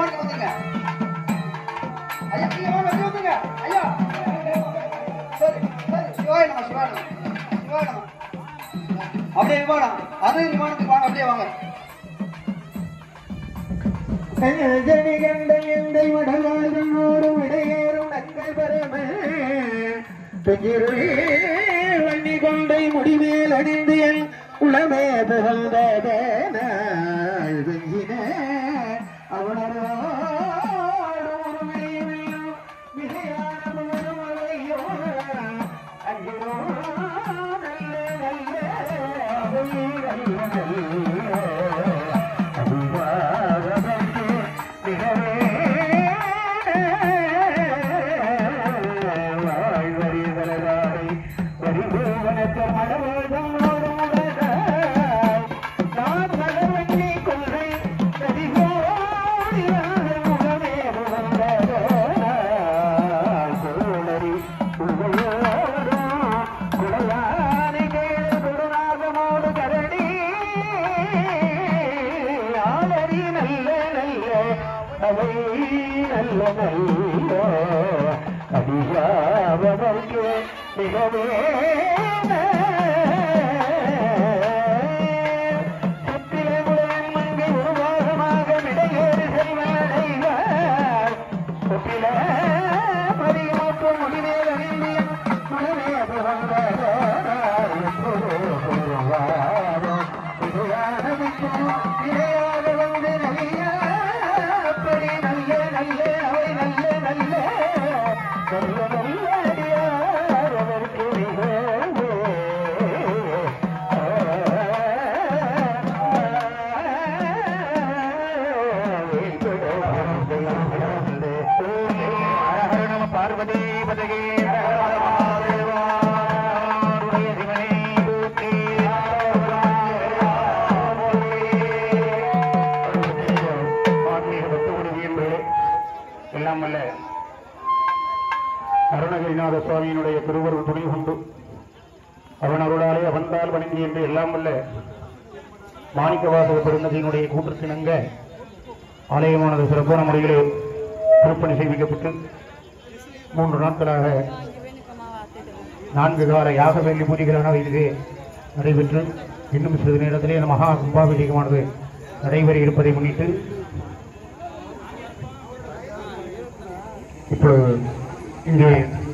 விமானத்துக்கு வந்துருங்க ஐயா நீங்க வாங்க அப்படியே வந்துருங்க ஐயா சரி சரி சிவாய நம்ம சிவாய நம்ம சிவாய நம்ம அப்படியே விமானம் அது விமானத்துக்கு வாங்க அப்படியே வாங்க ஜனி கண்ட எந்தை வடகாலும் இடையேறும் நங்கள் பரம பெஞ்சிருளே வண்ணி கொண்டை முடிமேல் அணிந்து என் உளமே புகழ்ந்ததேன வெஞ்சின அவனரோடு ஒரு விளைவில்லும் மிகையான முழுமலையோ அங்கிரோ நல்ல நல்ல அவை நல்ல நல்ல அபிவாதமக்கு மிகவே வாழ்வரி வலதாய் வரிபூவனத்த மடவேதங்களோடு முடதாய் நான் மலவண்ணி கொள்கை நதிகோடியாக முகமே புகழ்ந்ததோனாய் சோழரி உள்வையோடு குடையானை கேளு குருநாகமோடு கரடி ஆளரி நல்ல நல்ல அவை நல்ல நல்ல அடியாவதற்கு மிகவே சித்திரமுடன் மங்கை உருவாகமாக விடையேறு செல்வடைவார் ஒப்பில பரிமாற்ற முடிவேல் அறிந்தியன் மனமே புகழ்ந்தார் இடையாக வந்து நலிய அப்படி நல்ல நல்ல அவை நல்ல நல்ல நல்ல நல்ல அடியார் அவருக்கு பார்வதி பதகே எல்லாம் வல்ல அருணகிரிநாத சுவாமியினுடைய திருவருள் துணை கொண்டு அவன் அருளாலே அவன்தால் வணங்கி என்று எல்லாம் வல்ல மாணிக்கவாசக பெருந்தகையினுடைய கூற்றுக்கிணங்க ஆலயமானது சிறப்பான முறையிலே திருப்பணி செய்விக்கப்பட்டு மூன்று நாட்களாக நான்கு கால யாக வேலி பூஜைகளான இதுவே நடைபெற்று இன்னும் சிறிது நேரத்திலே இந்த மகா கும்பாபிஷேகமானது நடைபெற இருப்பதை முன்னிட்டு இப்பொழுது இங்கே